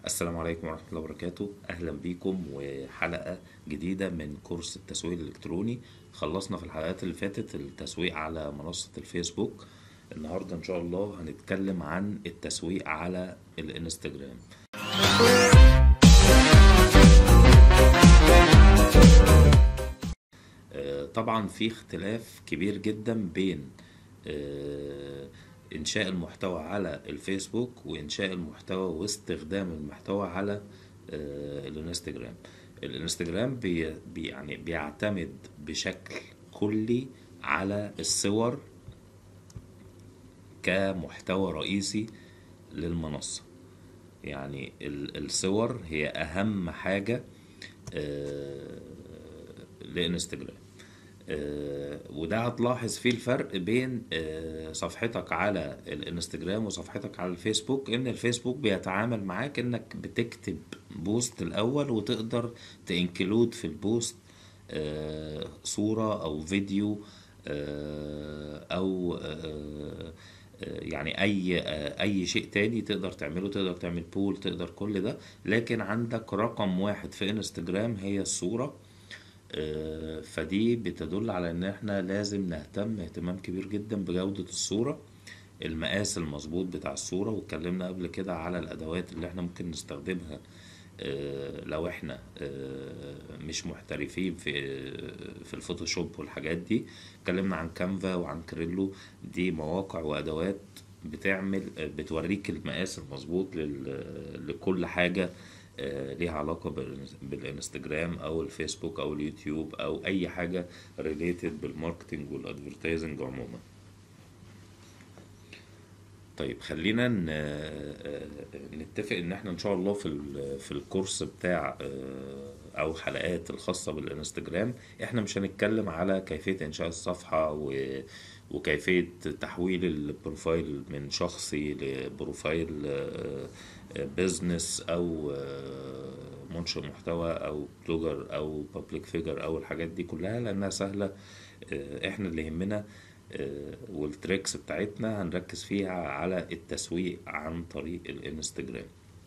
السلام عليكم ورحمة الله وبركاته أهلا بيكم وحلقة جديدة من كورس التسويق الإلكتروني خلصنا في الحلقات اللي فاتت التسويق على منصة الفيسبوك النهاردة إن شاء الله هنتكلم عن التسويق على الإنستجرام آه، طبعا في اختلاف كبير جدا بين آه، إنشاء المحتوى على الفيسبوك وإنشاء المحتوى واستخدام المحتوى على آه، الانستجرام الانستجرام بي بي- يعني بيعتمد بشكل كلي على الصور كمحتوى رئيسي للمنصة يعني ال- الصور هي أهم حاجة آه، لانستجرام آه، وده هتلاحظ فيه الفرق بين آه، صفحتك على الانستجرام وصفحتك على الفيسبوك ان الفيسبوك بيتعامل معاك انك بتكتب بوست الاول وتقدر تنكلود في البوست آه، صورة او فيديو آه، او آه، آه، يعني اي آه، اي شيء تاني تقدر تعمله تقدر تعمل بول تقدر كل ده لكن عندك رقم واحد في انستجرام هي الصورة آه، فدي بتدل على ان احنا لازم نهتم اهتمام كبير جدا بجودة الصورة المقاس المظبوط بتاع الصورة واتكلمنا قبل كده على الادوات اللي احنا ممكن نستخدمها آه، لو احنا آه، مش محترفين في في الفوتوشوب والحاجات دي اتكلمنا عن كانفا وعن كريلو دي مواقع وادوات بتعمل بتوريك المقاس المظبوط لل- لكل حاجة آه، ليها علاقة بالإنس- بالانستجرام او الفيسبوك او اليوتيوب او اي حاجة ريليتد بالماركتينج والادفرتايزنج عموما طيب خلينا ن- آه، نتفق ان احنا ان شاء الله في ال- في الكورس بتاع آه، او حلقات الخاصة بالانستجرام احنا مش هنتكلم على كيفية انشاء الصفحة و- وكيفية تحويل البروفايل من شخصي لبروفايل آه، آه، بيزنس او آه، منشئ محتوى او بلوجر او بابليك فيجر او الحاجات دي كلها لانها سهلة آه، احنا اللي يهمنا آه، والتريكس بتاعتنا هنركز فيها على التسويق عن طريق الانستجرام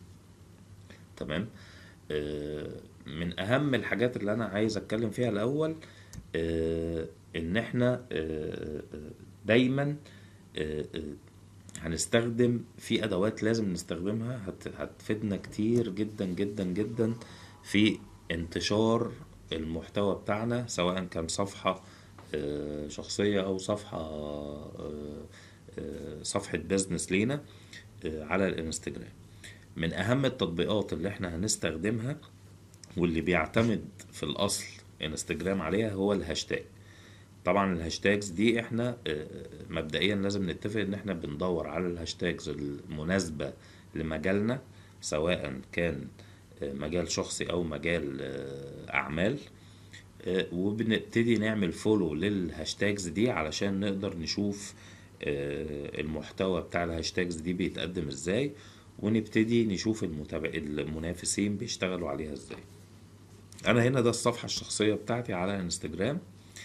تمام آه، من اهم الحاجات اللي انا عايز اتكلم فيها الاول آه، ان احنا آه، آه، دايما آه، آه، هنستخدم في ادوات لازم نستخدمها هت- هتفيدنا كتير جدا جدا جدا في انتشار المحتوى بتاعنا سواء كان صفحة آه، شخصية او صفحة آه، آه، صفحة بيزنس لينا آه، على الانستجرام من اهم التطبيقات اللي احنا هنستخدمها واللي بيعتمد في الاصل انستجرام عليها هو الهاشتاج طبعا الهاشتاجز دي احنا آه، مبدئيا لازم نتفق ان احنا بندور على الهاشتاجز المناسبة لمجالنا سواء كان آه، مجال شخصي او مجال آه، اعمال آه، وبنبتدي نعمل فولو للهاشتاجز دي علشان نقدر نشوف آه، المحتوى بتاع الهاشتاجز دي بيتقدم ازاي ونبتدي نشوف المتابع المنافسين بيشتغلوا عليها ازاي انا هنا ده الصفحة الشخصية بتاعتي على انستجرام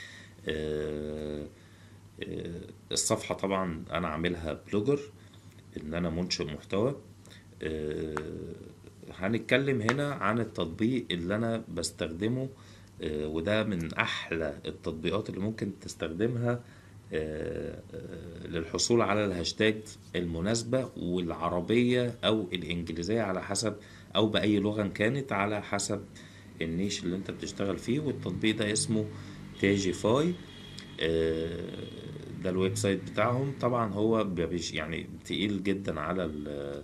آه، آه، الصفحة طبعا انا عاملها بلوجر ان انا منشئ محتوى آه، هنتكلم هنا عن التطبيق اللي انا بستخدمه آه، وده من احلى التطبيقات اللي ممكن تستخدمها آه، آه، للحصول على الهاشتاج المناسبة والعربية او الانجليزية على حسب او باي لغة كانت على حسب النيش اللي انت بتشتغل فيه والتطبيق ده اسمه تاجيفاي آه، ده الويب سايت بتاعهم طبعا هو بيش يعني تقيل جدا على ال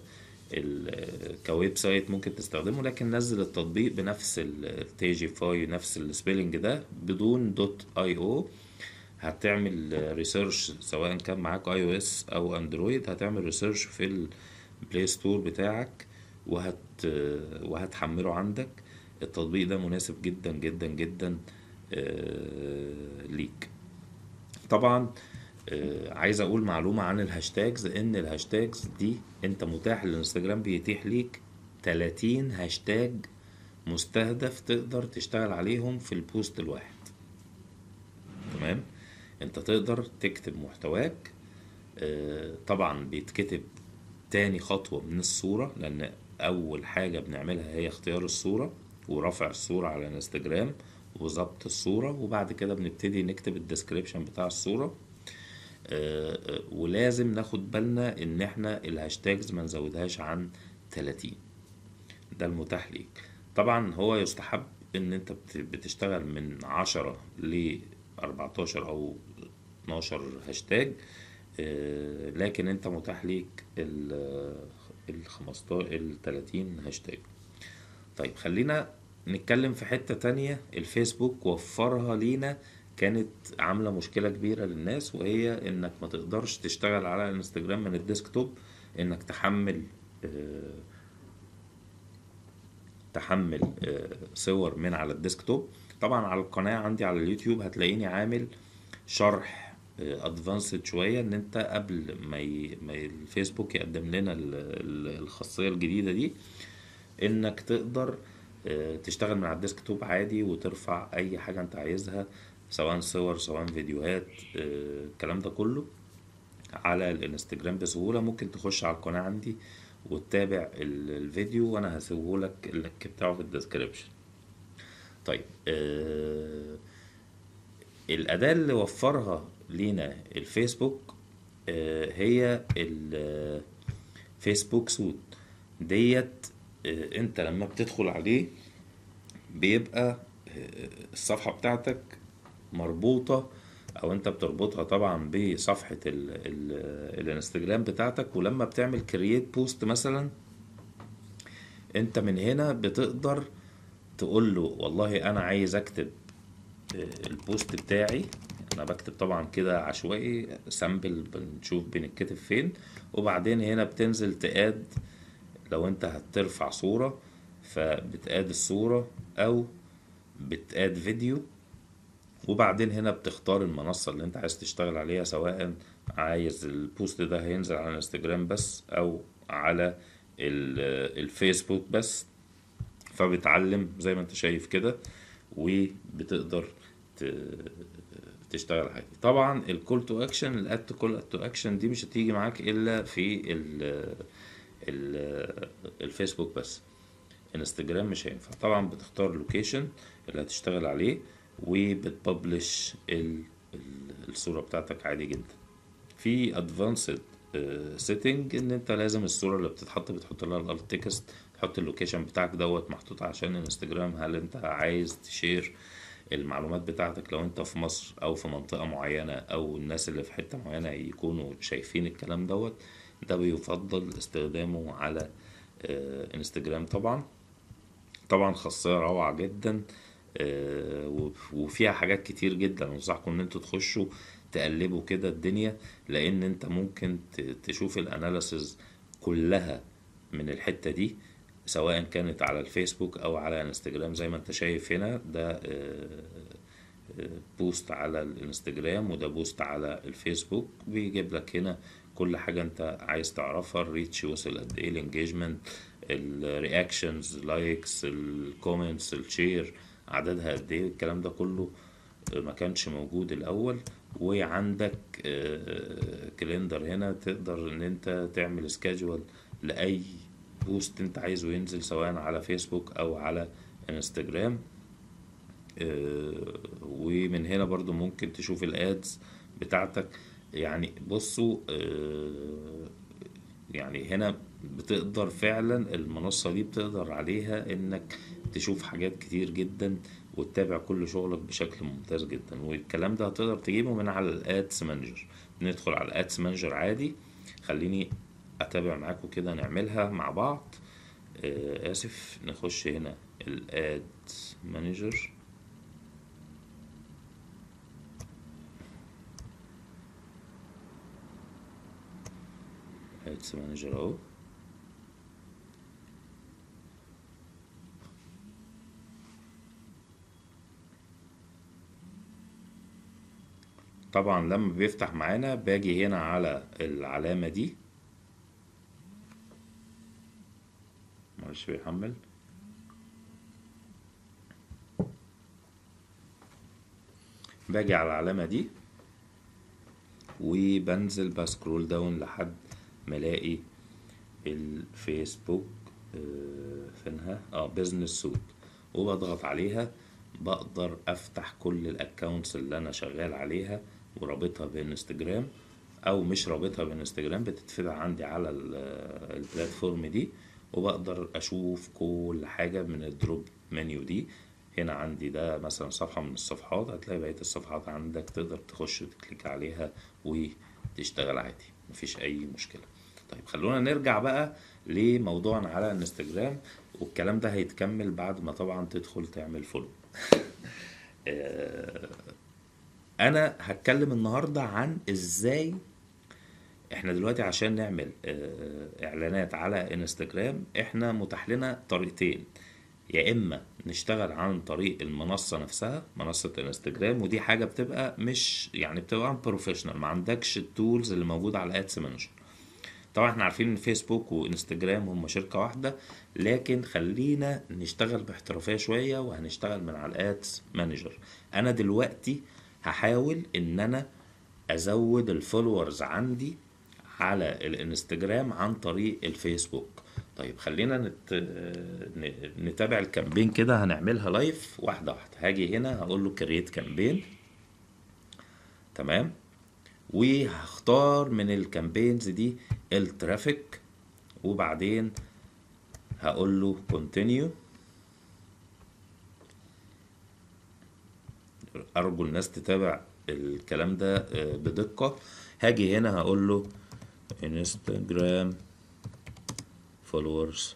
ال كويب سايت ممكن تستخدمه لكن نزل التطبيق بنفس التاجيفاي نفس السبيلنج ده بدون دوت اي او هتعمل ريسيرش سواء كان معاك اي او اس او اندرويد هتعمل ريسيرش في البلاي ستور بتاعك وهت وهتحمله عندك التطبيق ده مناسب جدا جدا جدا آه، ليك طبعا آه، عايز اقول معلومة عن الهاشتاجز ان الهاشتاجز دي انت متاح الانستجرام بيتيح ليك 30 هاشتاج مستهدف تقدر تشتغل عليهم في البوست الواحد تمام انت تقدر تكتب محتواك آه، طبعا بيتكتب تاني خطوة من الصورة لأن اول حاجة بنعملها هي اختيار الصورة ورفع الصورة على الانستجرام وظبط الصورة وبعد كده بنبتدي نكتب الديسكريبشن بتاع الصورة آه، آه، ولازم ناخد بالنا ان احنا الهاشتاجز ما نزودهاش عن 30 ده المتاح ليك طبعا هو يستحب ان انت بت- بتشتغل من 10 ل 14 او 12 هاشتاج آه، لكن انت متاح ليك ال ال 15 ال 30 هاشتاج طيب خلينا نتكلم في حتة تانية الفيسبوك وفرها لينا كانت عاملة مشكلة كبيرة للناس وهي انك ما تقدرش تشتغل على الانستجرام من الديسكتوب انك تحمل آه، تحمل آه، صور من على الديسكتوب طبعا على القناة عندي على اليوتيوب هتلاقيني عامل شرح ادفانسد شوية ان انت قبل ما, ي... ما الفيسبوك يقدم لنا ال- ال- الخاصية الجديدة دي انك تقدر آه، تشتغل من على الديسكتوب عادي وترفع اي حاجة انت عايزها سواء صور سواء فيديوهات آه، الكلام ده كله على الانستجرام بسهولة ممكن تخش على القناة عندي وتتابع ال- الفيديو وانا هسيبهولك اللينك بتاعه في الديسكريبشن طيب آه الأداة اللي وفرها لينا الفيسبوك آه هي الفيسبوك سوت ديت آه انت لما بتدخل عليه بيبقى آه، الصفحة بتاعتك مربوطة او انت بتربطها طبعا بصفحة ال ال الانستجرام بتاعتك ولما بتعمل كرييت بوست مثلا انت من هنا بتقدر تقول له والله انا عايز اكتب آه، البوست بتاعي انا بكتب طبعا كده عشوائي سامبل بنشوف بنتكتب فين وبعدين هنا بتنزل تقاد لو انت هترفع صورة فبتقاد الصورة او بتقاد فيديو وبعدين هنا بتختار المنصة اللي انت عايز تشتغل عليها سواء عايز البوست ده هينزل على الانستجرام بس او على ال- الفيسبوك بس فبتعلم زي ما انت شايف كده وبتقدر ت- تشتغل عادي طبعا الكول تو اكشن الاد كول تو اكشن دي مش هتيجي معاك الا في ال ال الفيسبوك بس انستجرام مش هينفع طبعا بتختار اللوكيشن اللي هتشتغل عليه وبتبلش ال- ال- الصورة بتاعتك عادي جدا في ادفانسد سيتنج ان انت لازم الصورة اللي بتتحط بتحط لها الالت تكست تحط اللوكيشن بتاعك دوت محطوط عشان انستجرام هل انت عايز تشير المعلومات بتاعتك لو انت في مصر او في منطقة معينة او الناس اللي في حتة معينة يكونوا شايفين الكلام دوت ده بيفضل استخدامه على آه، انستجرام طبعا طبعا خاصية روعة جدا آه، وف- وفيها حاجات كتير جدا انصحكم ان انتوا تخشوا تقلبوا كده الدنيا لان انت ممكن ت- تشوف الاناليسز كلها من الحتة دي سواء كانت على الفيسبوك او على انستجرام زي ما انت شايف هنا ده آه، آه، بوست على الانستجرام وده بوست على الفيسبوك بيجيب لك هنا كل حاجة انت عايز تعرفها الريتش وصل قد ايه الانجيجمنت الرياكشنز لايكس الكومنتس الشير عددها قد ايه الكلام ده كله ما كانش موجود الاول وعندك كالندر هنا تقدر ان انت تعمل سكادجول لاي بوست انت عايزه ينزل سواء على فيسبوك او على انستجرام آه، ومن هنا برضو ممكن تشوف الادز بتاعتك يعني بصوا آه، يعني هنا بتقدر فعلا المنصة دي بتقدر عليها انك تشوف حاجات كتير جدا وتتابع كل شغلك بشكل ممتاز جدا والكلام ده هتقدر تجيبه من على الادس مانجر ندخل على الادس مانجر عادي خليني اتابع معاكم كده نعملها مع بعض آه، اسف نخش هنا الادس مانجر ادس مانجر اهو طبعا لما بيفتح معانا باجي هنا على العلامة دي معلش بيحمل باجي على العلامة دي وبنزل بسكرول داون لحد ما الاقي الفيسبوك آه، فينها اه بزنس سوت وبضغط عليها بقدر افتح كل الاكونتس اللي انا شغال عليها ورابطها بانستجرام او مش رابطها بانستجرام بتتفتح عندي على ال- البلاتفورم دي وبقدر اشوف كل حاجة من الدروب منيو دي هنا عندي ده مثلا صفحة من الصفحات هتلاقي بقية الصفحات عندك تقدر تخش تكليك عليها وتشتغل عادي مفيش أي مشكلة طيب خلونا نرجع بقى لموضوعنا على انستجرام والكلام ده هيتكمل بعد ما طبعا تدخل تعمل فولو انا هتكلم النهارده عن ازاي احنا دلوقتي عشان نعمل آه، اعلانات على انستجرام احنا متاح لنا طريقتين يا اما نشتغل عن طريق المنصة نفسها منصة انستجرام ودي حاجة بتبقى مش يعني بتبقى بروفيشنال ما عندكش التولز اللي موجودة على ادس مانجر طبعا احنا عارفين ان فيسبوك وانستجرام هم شركة واحدة لكن خلينا نشتغل باحترافية شوية وهنشتغل من على الادس مانجر انا دلوقتي هحاول ان انا ازود الفولورز عندي على الانستجرام عن طريق الفيسبوك طيب خلينا نت... ن- نتابع الكامبين كده هنعملها لايف واحدة واحدة هاجي هنا هقول له كرييت كامبين تمام وهختار من الكامبينز دي الترافيك وبعدين هقول له كونتينيو ارجو الناس تتابع الكلام ده آه، بدقة هاجي هنا هقول له انستجرام فولورز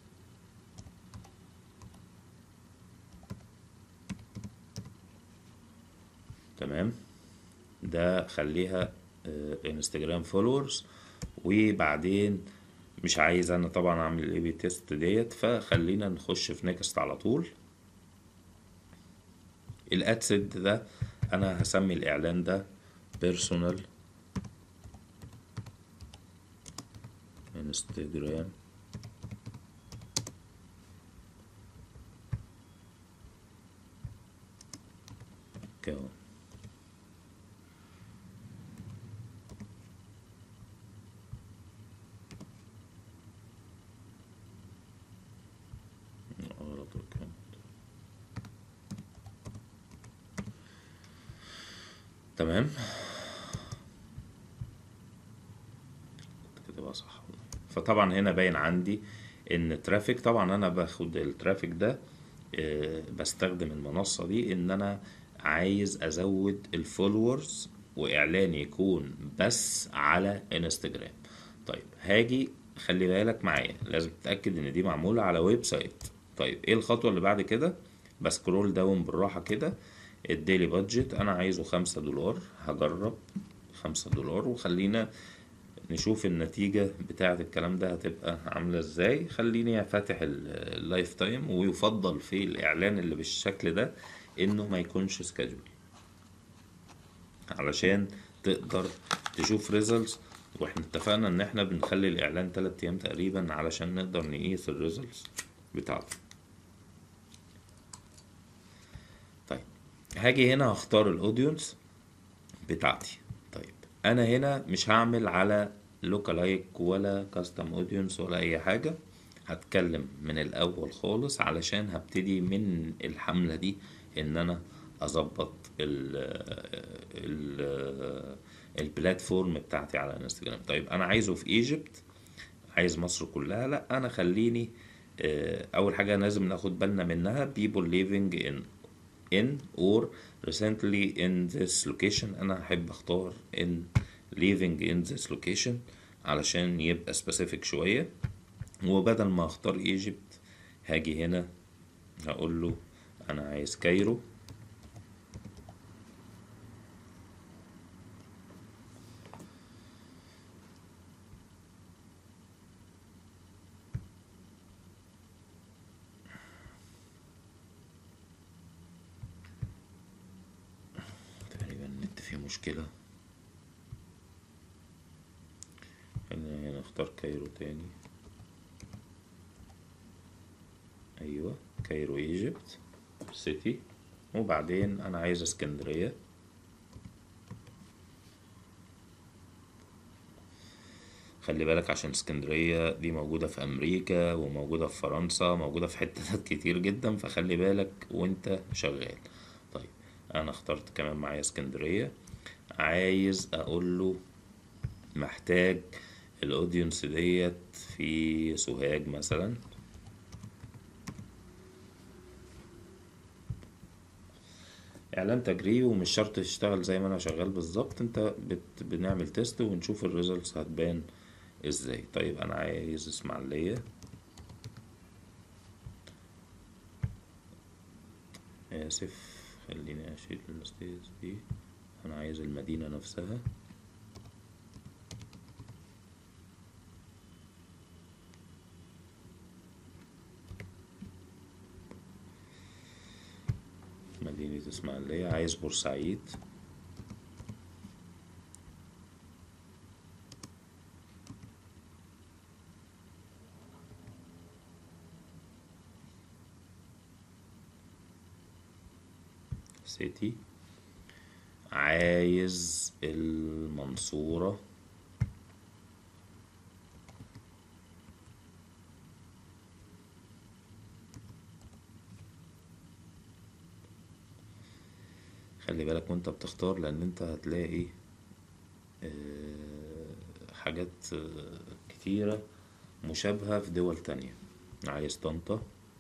تمام ده خليها انستجرام فولورز وبعدين مش عايز انا طبعا اعمل الاي بي تيست ديت فخلينا نخش في نيكست على طول الادسد ده انا هسمي الاعلان ده بيرسونال انستجرام كون غلط account. تمام كده بقى صح فطبعا هنا باين عندي ان ترافيك طبعا انا باخد الترافيك ده آه، بستخدم المنصة دي ان انا عايز ازود الفولورز واعلاني يكون بس على انستجرام طيب هاجي خلي بالك معايا لازم تتأكد ان دي معمولة على ويب سايت طيب ايه الخطوة اللي بعد كده بسكرول داون بالراحة كده الديلي بادجت انا عايزه خمسة دولار هجرب خمسة دولار وخلينا نشوف النتيجة بتاعة الكلام ده هتبقى عاملة ازاي خليني فاتح ال- اللايف تايم ويفضل في الاعلان اللي بالشكل ده انه ما يكونش سكادجول علشان تقدر تشوف ريزلتس واحنا اتفقنا ان احنا بنخلي الاعلان 3 ايام تقريبا علشان نقدر نقيس الريزلتس بتاعته طيب هاجي هنا هختار الاودينس بتاعتي طيب انا هنا مش هعمل على لوكالايك ولا كاستم اودينس ولا اي حاجه هتكلم من الاول خالص علشان هبتدي من الحمله دي ان انا اظبط ال ال البلاتفورم بتاعتي على انستجرام طيب انا عايزه في ايجيبت عايز مصر كلها لا انا خليني آه، اول حاجه لازم ناخد بالنا منها people living in in or recently in this location انا هحب اختار in living in this location علشان يبقى specific شويه وبدل ما اختار ايجيبت هاجي هنا هقول له انا عايز كايرو تقريبا النت فيه مشكلة خلينا هنا نختار كايرو تاني ايوه كايرو ايجيبت سيتي وبعدين انا عايز اسكندرية خلي بالك عشان اسكندرية دي موجودة في أمريكا وموجودة في فرنسا موجودة في حتت كتير جدا فخلي بالك وانت شغال طيب أنا اخترت كمان معايا اسكندرية عايز أقول له محتاج الأودينس ديت في سوهاج مثلا اعلان تجريبي ومش شرط تشتغل زي ما انا شغال بالظبط انت بت... بنعمل تيست ونشوف الريزلتس هتبان ازاي طيب انا عايز اسماعيلية اسف خليني اشيل الستيز دي انا عايز المدينة نفسها مدينة اسماعيلية عايز بورسعيد سيتي عايز المنصورة خلي بالك وانت بتختار لان انت هتلاقي آه، حاجات آه، كتيرة مشابهة في دول تانية عايز طنطا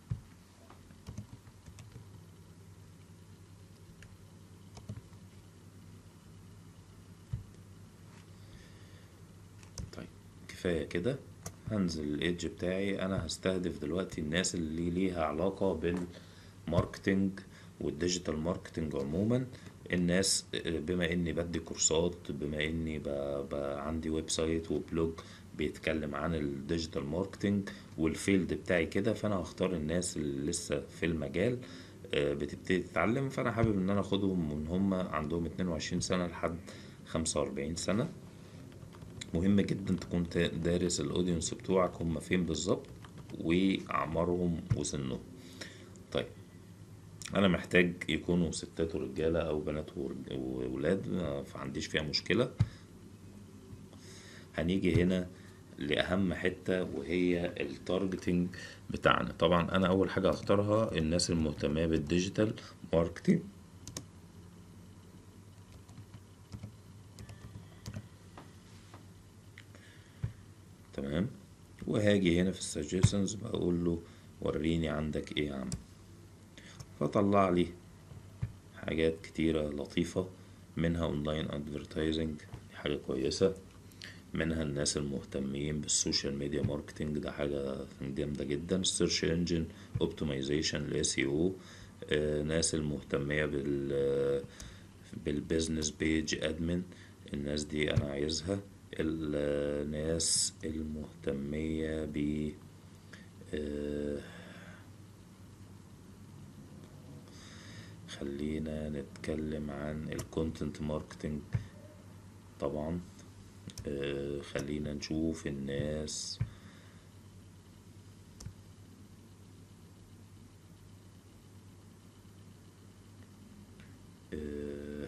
طيب كفاية كده هنزل الايدج بتاعي انا هستهدف دلوقتي الناس اللي ليها علاقة بالماركتينج والديجيتال ماركتينج عموما الناس بما اني بدي كورسات بما اني ب... ب... عندي ويب سايت وبلوج بيتكلم عن الديجيتال ماركتينج والفيلد بتاعي كده فانا هختار الناس اللي لسه في المجال آه، بتبتدي تتعلم فانا حابب ان انا اخدهم من هم عندهم 22 سنة لحد 45 سنة مهم جدا تكون تا- دارس الاودينس بتوعك هم فين بالظبط واعمارهم وسنهم طيب انا محتاج يكونوا ستات ورجاله او بنات ورج- وولاد ما عنديش فيها مشكله هنيجي هنا لاهم حته وهي التارجتنج بتاعنا طبعا انا اول حاجه هختارها الناس المهتمه بالديجيتال ماركتنج تمام وهاجي هنا في السجيشنز بقول له وريني عندك ايه يا عم فطلع لي حاجات كتيرة لطيفة منها اونلاين ادفرتايزنج دي حاجة كويسة منها الناس المهتمين بالسوشيال ميديا ماركتينج ده حاجة جامدة جدا السيرش انجن اوبتمايزيشن الاس او ناس المهتمية بال بالبيزنس بيج ادمن الناس دي انا عايزها الناس المهتمية ب آه، خلينا نتكلم عن الكونتنت ماركتينج طبعا آه، خلينا نشوف الناس آه،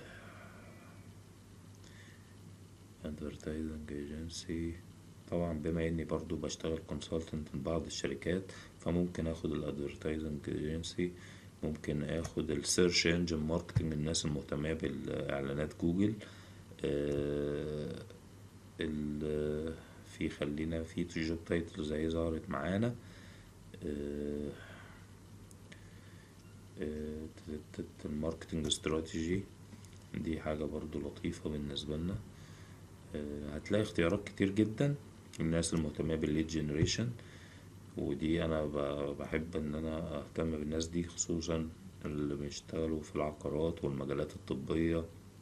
advertising agency طبعا بما اني برضو بشتغل consultant لبعض الشركات فممكن اخد الادفرتايزنج ايجنسي ممكن اخد السيرش انجن ماركتنج الناس المهتمة بالاعلانات جوجل آه، ال- في خلينا في جوب تايتل زي ظهرت معانا آه، آه، ت- ت- الماركتنج استراتيجي دي حاجة برضو لطيفة بالنسبة لنا آه، هتلاقي اختيارات كتير جدا الناس المهتمة بالليد جنريشن ودي انا ب- بحب ان انا اهتم بالناس دي خصوصا اللي بيشتغلوا في العقارات والمجالات الطبية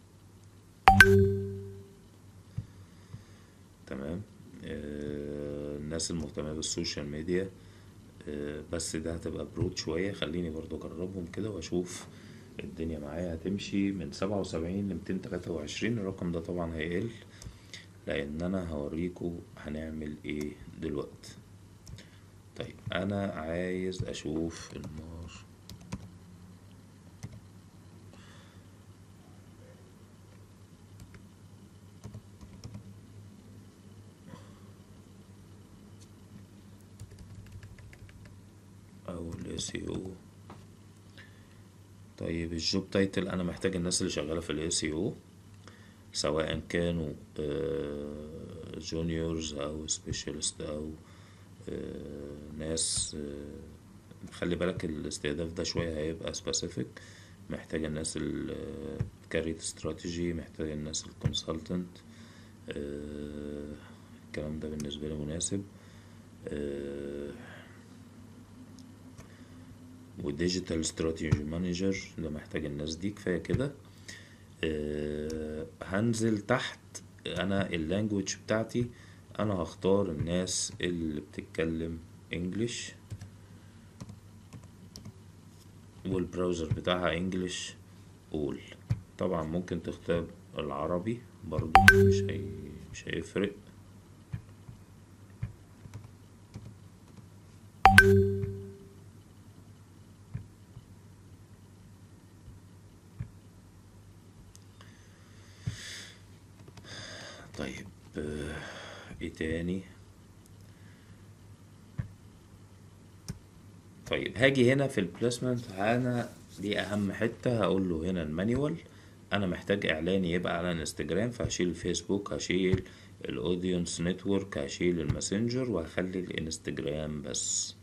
تمام آه، الناس المهتمة بالسوشيال ميديا آه، بس ده هتبقى برود شوية خليني برضو اجربهم كده واشوف الدنيا معايا هتمشي من سبعة وسبعين لميتين تلاتة وعشرين الرقم ده طبعا هيقل لان انا هوريكم هنعمل ايه دلوقتي طيب انا عايز اشوف المار او ال SEO طيب الجوب تايتل انا محتاج الناس اللي شغالة في ال SEO سواء كانوا جونيورز او سبيشالست او آه، ناس آه، خلي بالك الاستهداف ده شوية هيبقى سبيسيفيك محتاج الناس الكاريت استراتيجي محتاج الناس الكونسلتنت الكلام ده بالنسبة لي مناسب آه، وديجيتال استراتيجي مانجر ده محتاج الناس دي كفاية كده آه، هنزل تحت انا اللانجوج بتاعتي انا هختار الناس اللي بتتكلم انجليش والبراوزر بتاعها انجليش اول طبعا ممكن تختار العربي برضو مش هي مش هيفرق طيب آه، ايه تاني طيب هاجي هنا في البليسمنت انا دي اهم حتة هقول له هنا المانيوال انا محتاج اعلاني يبقى على الانستجرام فهشيل الفيسبوك هشيل الاودينس نتورك هشيل الماسنجر وهخلي الانستجرام بس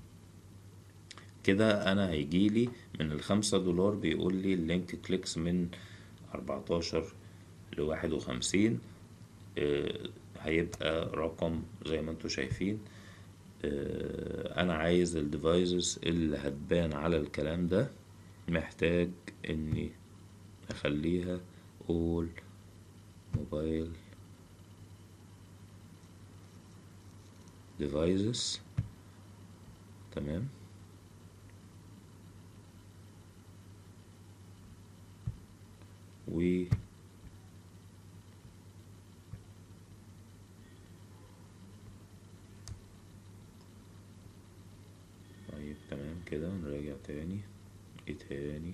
كده انا هيجيلي من الخمسة دولار بيقول لي اللينك كليكس من اربعتاشر لواحد وخمسين آه، هيبقى رقم زي ما انتوا شايفين آه، انا عايز الديفايسز اللي هتبان على الكلام ده محتاج اني اخليها all موبايل devices تمام و طيب تمام كده نراجع تاني ايه تاني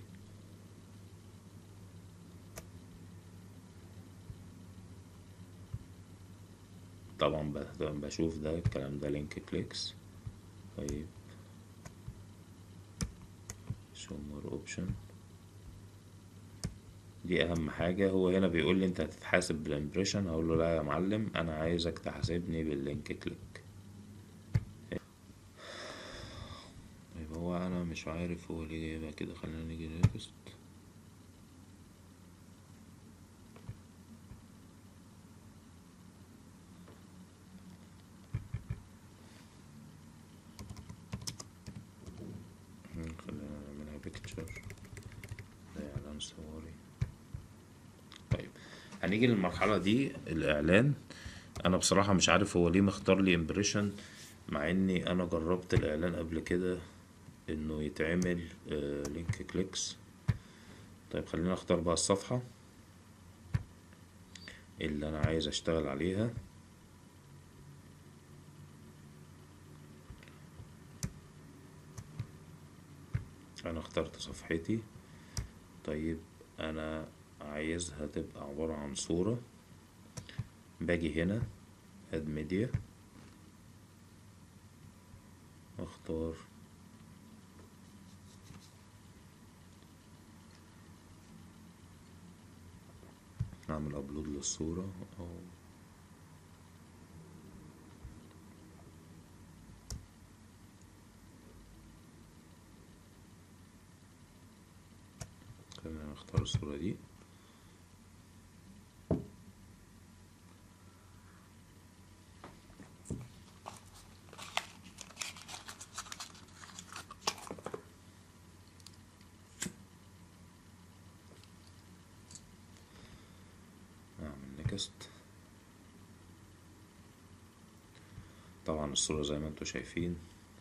طبعا ب- بشوف ده الكلام ده لينك كليكس طيب show more option دي اهم حاجة هو هنا بيقول لي انت هتتحاسب بالامبريشن هقول له لا يا معلم انا عايزك تحاسبني باللينك كليك طيب هو انا مش عارف هو ليه جايبها كده خلينا نيجي نيكست خلينا نعملها بيكتشر زي اعلان صوري طيب هنيجي للمرحلة دي الإعلان أنا بصراحة مش عارف هو ليه مختار لي امبريشن مع إني أنا جربت الإعلان قبل كده إنه يتعمل آه لينك كليكس طيب خلينا أختار بقى الصفحة اللي أنا عايز أشتغل عليها أنا اخترت صفحتي طيب أنا عايزها تبقى عبارة عن صورة باجي هنا اد ميديا اختار اعمل ابلود للصورة او خلينا نختار الصورة دي اعمل نيكست طبعا الصورة زي ما انتوا شايفين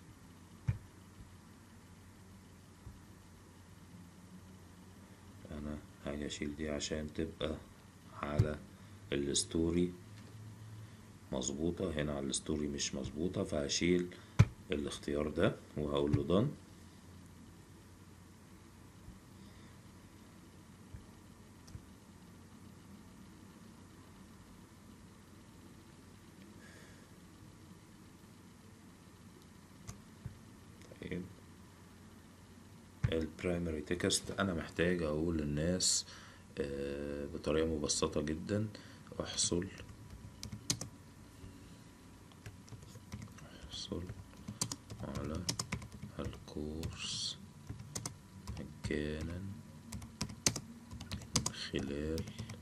انا هاجي اشيل دي عشان تبقى على الستوري مظبوطة هنا على الستوري مش مظبوطة فهشيل الاختيار ده وهقول له done الرحيم البرايمري تكست انا محتاج اقول للناس آه، بطريقة مبسطة جدا احصل احصل على الكورس مجانا من خلال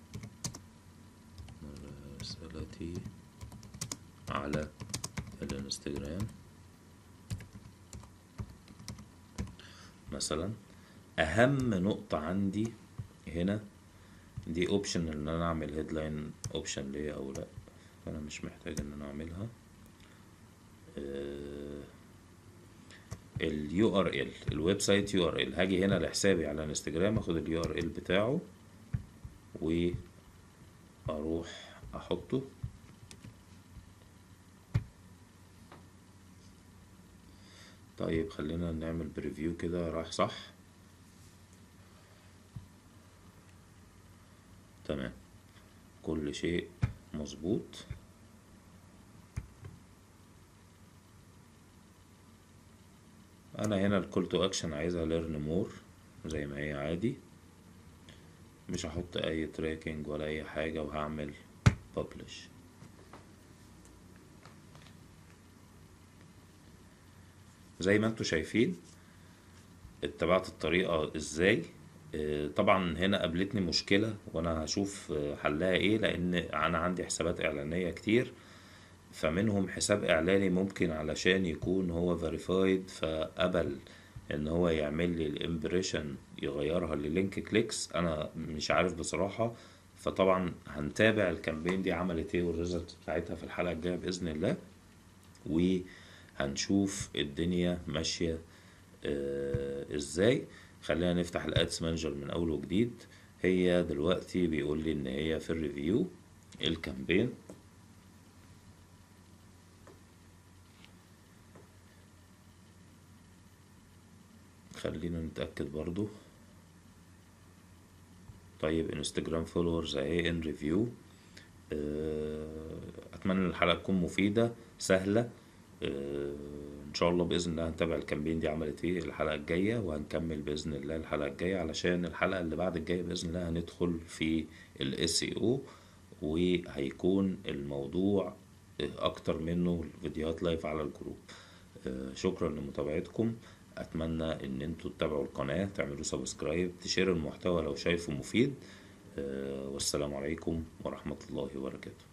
مراسلتي على الانستجرام مثلا اهم نقطة عندي هنا دي اوبشن ان انا اعمل هيدلاين اوبشن ليا او لا فانا مش محتاج ان انا اعملها اليو ار ال الويب سايت يو ار ال هاجي هنا لحسابي على انستجرام اخد اليو ار ال بتاعه واروح احطه طيب خلينا نعمل بريفيو كده راح صح تمام كل شيء مظبوط انا هنا الكول تو اكشن عايزها ليرن مور زي ما هي عادي مش هحط اي تراكنج ولا اي حاجة وهعمل publish زي ما انتوا شايفين اتبعت الطريقة ازاي اه، طبعا هنا قابلتني مشكلة وانا هشوف اه، حلها ايه لان انا عندي حسابات اعلانية كتير فمنهم حساب اعلاني ممكن علشان يكون هو فيريفايد فقبل ان هو يعمل لي الامبريشن يغيرها للينك كليكس انا مش عارف بصراحة فطبعا هنتابع الكامبين دي عملت ايه والريزلت بتاعتها في الحلقة الجاية بإذن الله وهنشوف الدنيا ماشية آه، ازاي خلينا نفتح الادس مانجر من اول وجديد هي دلوقتي بيقول لي ان هي في الريفيو الكامبين خلينا نتأكد برضو طيب انستجرام فولورز اهي ان ريفيو اتمنى ان الحلقه تكون مفيده سهله آه، ان شاء الله باذن الله هنتابع الكامبين دي عملت ايه الحلقه الجايه وهنكمل باذن الله الحلقه الجايه علشان الحلقه اللي بعد الجايه باذن الله هندخل في الاس اي او وهيكون الموضوع آه، اكتر منه الفيديوهات لايف على الجروب آه، شكرا لمتابعتكم اتمنى ان انتوا تتابعوا القناه تعملوا سبسكرايب تشيروا المحتوى لو شايفه مفيد آه، والسلام عليكم ورحمه الله وبركاته